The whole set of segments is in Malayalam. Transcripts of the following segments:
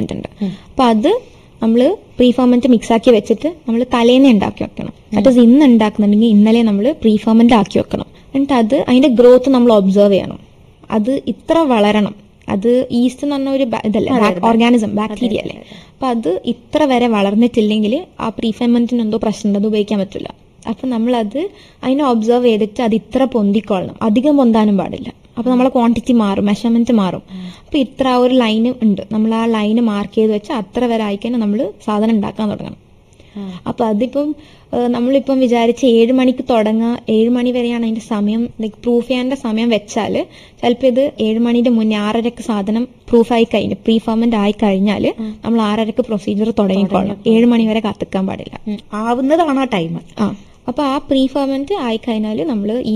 ഫെർമെന്റ് ഉണ്ട് അപ്പൊ അത് നമ്മൾ പ്രീ ഫെർമെന്റ് മിക്സ് ആക്കി വെച്ചിട്ട് നമ്മൾ തലേന്ന് ഉണ്ടാക്കി വെക്കണം ദാറ്റ് ഇസ് ഇന്ന് ഉണ്ടാക്കുന്നുണ്ടെങ്കിൽ ഇന്നലെ നമ്മൾ പ്രീ ഫെർമെന്റ് ആക്കി വെക്കണം എന്നിട്ട് അത് അതിന്റെ ഗ്രോത്ത് നമ്മൾ ഒബ്സർവ് ചെയ്യണം അത് ഇത്ര വളരണം അത് ഈസ്റ്റ് എന്ന് പറഞ്ഞ ഒരു ബ- ഇതല്ലേ ഓർഗാനിസം ബാക്ടീരിയ അല്ലേ അപ്പൊ അത് ഇത്ര വരെ വളർന്നിട്ടില്ലെങ്കിൽ ആ പ്രീ ഫെർമെന്റിന് എന്തോ പ്രശ്നമുണ്ട് അത് ഉപയോഗിക്കാൻ പറ്റില്ല അപ്പൊ നമ്മൾ അത് അതിനെ ഒബ്സർവ് ചെയ്തിട്ട് അത് ഇത്ര പൊന്തിക്കൊള്ളണം അധികം പൊന്താനും പാടില്ല അപ്പൊ നമ്മളെ ക്വാണ്ടിറ്റി മാറും മെഷർമെന്റ് മാറും അപ്പൊ ഇത്ര ആ ഒരു ലൈന് ഉണ്ട് നമ്മൾ ആ ലൈന് മാർക്ക് ചെയ്ത് വെച്ചാൽ അത്ര വരെ ആയിക്കഴിഞ്ഞാൽ നമ്മൾ സാധനം ഉണ്ടാക്കാൻ തുടങ്ങണം അപ്പൊ അതിപ്പം ഏഹ്, നമ്മളിപ്പം വിചാരിച്ച് ഏഴ് മണിക്ക് തുടങ്ങുക ഏഴ് മണി വരെയാണ് അതിന്റെ സമയം ലൈക്ക് പ്രൂഫ് ചെയ്യാൻ്റെ സമയം വെച്ചാൽ ചിലപ്പോൾ ഇത് ഏഴ് മണിന്റെ മുന്നേ ആറരക്ക് സാധനം പ്രൂഫ് ആയി കഴിഞ്ഞു പ്രീ ഫെർമെന്റ് ആയി കഴിഞ്ഞാൽ നമ്മൾ ആറരക്ക് പ്രൊസീജിയർ തുടങ്ങിക്കൊള്ളണം ഏഴ് മണി വരെ കാത്തിക്കാൻ പാടില്ല ഉം. ആവുന്നതാണ് ആ ടൈം ആ അപ്പൊ ആ പ്രീ ഫെർമെന്റ് ആയി കഴിഞ്ഞാൽ നമ്മൾ ഈ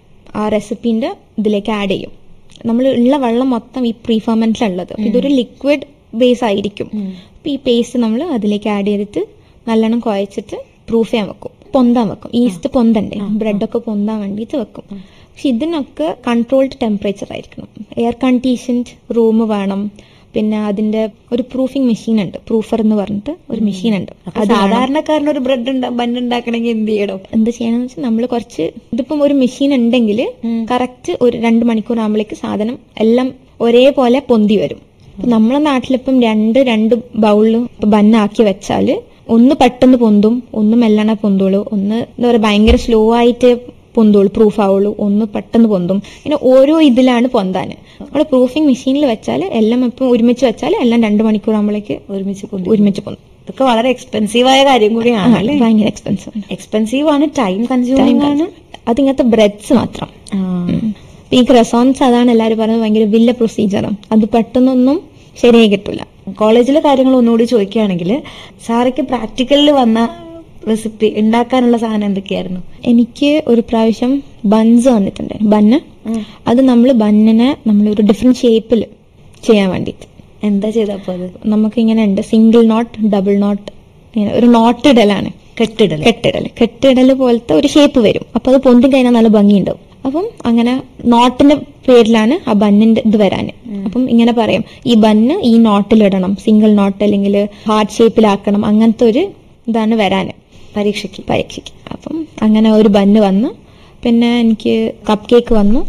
ആ റെസിപ്പിന്റെ ഇതിലേക്ക് ആഡ് ചെയ്യും നമ്മൾ ഉള്ള വെള്ളം മൊത്തം ഈ പ്രീ ഫെർമെന്റിലുള്ളത് അപ്പൊ ഇതൊരു ലിക്വിഡ് ബേസ് ആയിരിക്കും അപ്പൊ ഈ പേസ്റ്റ് നമ്മൾ അതിലേക്ക് ആഡ് ചെയ്തിട്ട് നല്ലോണം കുഴച്ചിട്ട് പ്രൂഫ് ചെയ്യാൻ വെക്കും പൊന്താൻ വെക്കും ഈസ്റ്റ് പൊന്തണ്ടേ ബ്രെഡൊക്കെ പൊന്താൻ വേണ്ടിയിട്ട് വെക്കും പക്ഷെ ഇതിനൊക്കെ കൺട്രോൾഡ് ടെമ്പറേച്ചർ ആയിരിക്കണം എയർ കണ്ടീഷൻഡ് റൂം വേണം പിന്നെ അതിന്റെ ഒരു പ്രൂഫിംഗ് മെഷീൻ ഉണ്ട് പ്രൂഫർ എന്ന് പറഞ്ഞിട്ട് ഒരു മെഷീൻ ഉണ്ട് അപ്പൊ സാധാരണക്കാരന് ഒരു ബ്രെഡ് ബൺ ഉണ്ടാക്കണമെങ്കിൽ എന്ത് ചെയ്യണം എന്ത് ചെയ്യണമെന്ന് വെച്ചാൽ നമ്മൾ കുറച്ച് ഇതിപ്പം ഒരു മെഷീൻ ഉണ്ടെങ്കിൽ കറക്റ്റ് ഒരു രണ്ട് മണിക്കൂർ ആകുമ്പോഴേക്ക് സാധനം എല്ലാം ഒരേപോലെ പൊന്തി വരും അപ്പൊ നമ്മളെ നാട്ടിലിപ്പം രണ്ട് രണ്ട് ബൗളിൽ ബന്നാക്കി വെച്ചാല് ഒന്ന് പെട്ടെന്ന് പൊന്തും ഒന്ന് മെല്ലണ പൊന്തുള്ളൂ ഒന്ന് എന്താ പറയുക ഭയങ്കര സ്ലോ ആയിട്ട് പൊന്തുള്ളൂ പ്രൂഫ് ആവുള്ളൂ ഒന്ന് പെട്ടെന്ന് പൊന്തും ഇങ്ങനെ ഓരോ ഇതിലാണ് പൊന്താൻ നമ്മൾ പ്രൂഫിംഗ് മെഷീനിൽ വെച്ചാൽ എല്ലാം ഇപ്പം ഒരുമിച്ച് വെച്ചാൽ എല്ലാം രണ്ട് മണിക്കൂർ ആകുമ്പോഴേക്ക് ഒരുമിച്ച് പൊന്തി ഒരുമിച്ച് പൊന്തും ഇതൊക്കെ വളരെ എക്സ്പെൻസീവ് ആയ കാര്യം കൂടിയാണ് അല്ലേ ഭയങ്കര എക്സ്പെൻസീവ് ആണ് എക്സ്പെൻസീവ് ആണ് ടൈം കൺസ്യൂമിംഗ് ആണ് അതിങ്ങനത്തെ ബ്രെഡ്സ് മാത്രം ആ. ഇപ്പൊ ഈ ക്രസോൺസ് അതാണ് എല്ലാവരും പറയുന്നത് ഭയങ്കര വില്ല പ്രൊസീജിയറും അത് പെട്ടെന്നൊന്നും ശരിയായി കിട്ടൂല കോളേജിലെ കാര്യങ്ങൾ ഒന്നുകൂടി ചോദിക്കുകയാണെങ്കിൽ സാറയ്ക്ക് പ്രാക്ടിക്കലിൽ വന്ന റെസിപ്പി ഉണ്ടാക്കാനുള്ള സാധനം എന്തൊക്കെയായിരുന്നു എനിക്ക് ഒരു പ്രാവശ്യം ബൺസ് വന്നിട്ടുണ്ട് ബണ്ണ് അത് നമ്മൾ ബണ്ണിനെ നമ്മൾ ഒരു ഡിഫറെന്റ് ഷേപ്പിൽ ചെയ്യാൻ വേണ്ടിയിട്ട് എന്താ ചെയ്തപ്പോ അത് നമുക്ക് ഇങ്ങനെ ഉണ്ട് സിംഗിൾ നോട്ട് ഡബിൾ നോട്ട് ഇങ്ങനെ ഒരു നോട്ട് ഇടലാണ് കെട്ടിടൽ കെട്ടിടൽ കെട്ടിടൽ പോലത്തെ ഒരു ഷേപ്പ് വരും അപ്പൊ അത് പൊന്തി കഴിഞ്ഞാൽ നല്ല ഭംഗിയുണ്ടാവും അപ്പം അങ്ങനെ നോട്ടിന്റെ പേരിലാണ് ആ ബന്നിന്റെ ഇത് വരാന് അപ്പം ഇങ്ങനെ പറയും ഈ ബന്ന് ഈ നോട്ടിലിടണം സിംഗിൾ നോട്ട് അല്ലെങ്കിൽ ഹാർട്ട് ഷേപ്പിലാക്കണം അങ്ങനത്തെ ഒരു ഇതാണ് വരാന് പരീക്ഷയ്ക്ക് പരീക്ഷയ്ക്ക് അപ്പം അങ്ങനെ ഒരു ബന്ന് വന്നു പിന്നെ എനിക്ക് കപ്പ് കേക്ക് വന്നു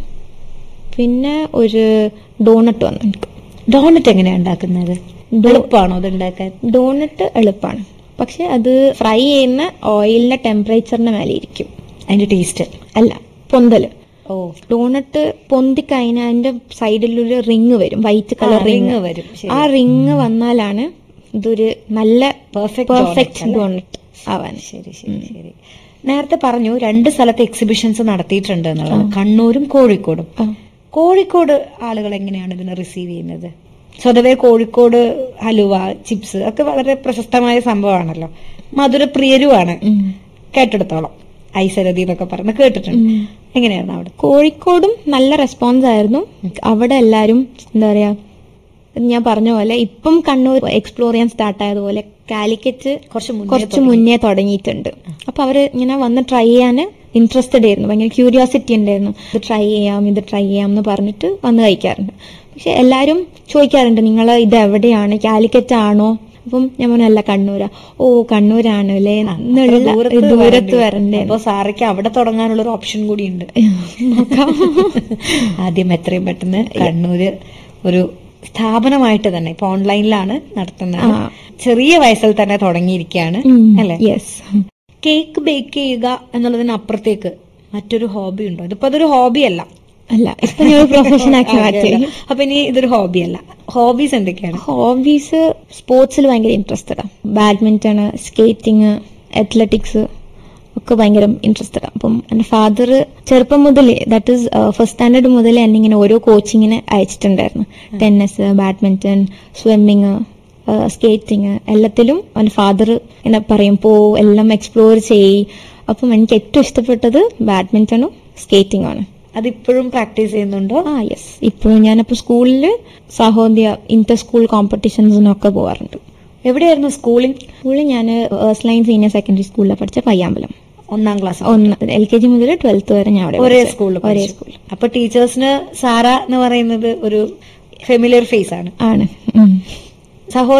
പിന്നെ ഒരു ഡോണട്ട് വന്നു എനിക്ക് ഡോണറ്റ് എങ്ങനെയാ ഉണ്ടാക്കുന്നത് എളുപ്പമാണോ അത് ഉണ്ടാക്കാൻ ഡോണട്ട് എളുപ്പമാണ് പക്ഷെ അത് ഫ്രൈ ചെയ്യുന്ന ഓയിലിന്റെ ടെമ്പറേച്ചറിന്റെ മേലെ ഇരിക്കും അതിന്റെ ടേസ്റ്റ് അല്ല പൊന്തല് ഓ ഡോണട്ട് പൊന്തി കഴിഞ്ഞാൽ അതിന്റെ സൈഡിലൊരു റിങ് വരും വൈറ്റ് കളർ ആ, ring റിങ് വരും, ശരി. ആ റിങ് വന്നാലാണ് ഇതൊരു നല്ല പെർഫെക്റ്റ് പെർഫെക്റ്റ് ഡോണട്ട് ആവാൻ ശരി ശരി ശരി നേരത്തെ പറഞ്ഞു രണ്ട് സ്ഥലത്ത് എക്സിബിഷൻസ് നടത്തിയിട്ടുണ്ട് എന്നുള്ളത് കണ്ണൂരും കോഴിക്കോടും ആ. കോഴിക്കോട് ആളുകൾ എങ്ങനെയാണ് ഇതിനെ റിസീവ് ചെയ്യുന്നത് സ്വതവേ കോഴിക്കോട് ഹലുവ ചിപ്സ് ഒക്കെ വളരെ പ്രശസ്തമായ സംഭവമാണല്ലോ മധുരപ്രിയരുമാണ് കേട്ടെടുത്തോളം ഐസരതി എന്നൊക്കെ പറഞ്ഞ് കേട്ടിട്ടുണ്ട് എങ്ങനെയായിരുന്നു അവിടെ കോഴിക്കോടും നല്ല റെസ്പോൺസ് ആയിരുന്നു അവിടെ എല്ലാരും എന്താ പറയാ ഞാൻ പറഞ്ഞ പോലെ ഇപ്പം കണ്ണൂർ എക്സ്പ്ലോർ ചെയ്യാൻ സ്റ്റാർട്ട് ആയതുപോലെ കാലിക്കറ്റ് കുറച്ച് മുന്നേ കുറച്ച് മുന്നേ തുടങ്ങിയിട്ടുണ്ട് അപ്പൊ അവര് ഇങ്ങനെ വന്ന് ട്രൈ ചെയ്യാൻ ഇൻട്രസ്റ്റഡ് ആയിരുന്നു ഭയങ്കര ക്യൂരിയോസിറ്റി ഉണ്ടായിരുന്നു ഇത് ട്രൈ ചെയ്യാം ഇത് ട്രൈ ചെയ്യാം എന്ന് പറഞ്ഞിട്ട് വന്ന് കഴിക്കാറുണ്ട് പക്ഷെ എല്ലാരും ചോദിക്കാറുണ്ട് നിങ്ങൾ ഇത് എവിടെയാണ് കാലിക്കറ്റ് ആണോ അപ്പം ഞാൻ പറഞ്ഞു അല്ല കണ്ണൂരാ ഓ കണ്ണൂരാണ് അല്ലേ എന്നുള്ള ദൂരത്ത് ദൂരത്ത് വരണ്ടേ അപ്പൊ സാറയ്ക്ക് അവിടെ തുടങ്ങാനുള്ള ഒരു ഓപ്ഷൻ കൂടി ഉണ്ട് ആദ്യം എത്രയും പെട്ടെന്ന് കണ്ണൂര് ഒരു സ്ഥാപനമായിട്ട് തന്നെ ഇപ്പൊ ഓൺലൈനിലാണ് നടത്തുന്നത് ആ. ചെറിയ വയസ്സിൽ തന്നെ തുടങ്ങിയിരിക്കുകയാണ് അല്ലെ യെസ് കേക്ക് ബേക്ക് ചെയ്യുക എന്നുള്ളതിന് അപ്പുറത്തേക്ക് മറ്റൊരു ഹോബി ഉണ്ടോ ഇതിപ്പോ അതൊരു ഹോബി അല്ല അല്ല ഇപ്പൊ ഞാൻ പ്രൊഫഷൻ ആക്കി മാറ്റി അപ്പൊ ഇനി ഇതൊരു ഹോബി അല്ല ഹോബീസ് എന്തൊക്കെയാണ് ഹോബീസ് സ്പോർട്സിൽ ഭയങ്കര ഇൻട്രസ്റ്റഡ് ബാഡ്മിന്റൺ സ്കേറ്റിംഗ് അത്ലറ്റിക്സ് ഒക്കെ ഭയങ്കര ഇൻട്രസ്റ്റഡ് അപ്പം എൻ്റെ ഫാദർ ചെറുപ്പം മുതലേ ദാറ്റ് ഈസ് ഫസ്റ്റ് സ്റ്റാൻഡേർഡ് മുതലേ എന്നെ ഇങ്ങനെ ഓരോ കോച്ചിങ്ങിന് അയച്ചിട്ടുണ്ടായിരുന്നു ടെന്നീസ് ബാഡ്മിന്റൺ സ്വിമ്മിങ് സ്കേറ്റിംഗ് എല്ലാത്തിലും എൻ്റെ ഫാദർ ഇങ്ങനെ പറയും പോ എല്ലാം എക്സ്പ്ലോർ ചെയ്യ് അപ്പം എനിക്ക് ഏറ്റവും ഇഷ്ടപ്പെട്ടത് ബാഡ്മിന്റണും സ്കേറ്റിംഗ് ആണ് അതിപ്പോഴും പ്രാക്ടീസ് ചെയ്യുന്നുണ്ടോ ആ യെസ് ഇപ്പോഴും ഞാനപ്പോൾ സ്കൂളിൽ സഹോദയ ഇന്റർ സ്കൂൾ കോമ്പറ്റീഷൻസിനൊക്കെ പോകാറുണ്ട് എവിടെയായിരുന്നു സ്കൂളിംഗ് സ്കൂളിൽ ഞാൻ ലൈൻ സീനിയർ സെക്കൻഡറി സ്കൂളിൽ പഠിച്ച പയ്യാമ്പലം ഒന്നാം ക്ലാസ് ഒന്ന് എൽ കെ ജി മുതൽ ട്വൽത്ത് വരെ ഞാൻ അവിടെ ഒരേ പഠിച്ചത്. സ്കൂളിൽ ഒരേ സ്കൂളിൽ അപ്പൊ ടീച്ചേഴ്സിന് സാറ എന്ന് പറയുന്നത് ഒരു ഫെമിലിയർ ഫേസ് ആണ് ആണ് ഉം. സഹോദരൻ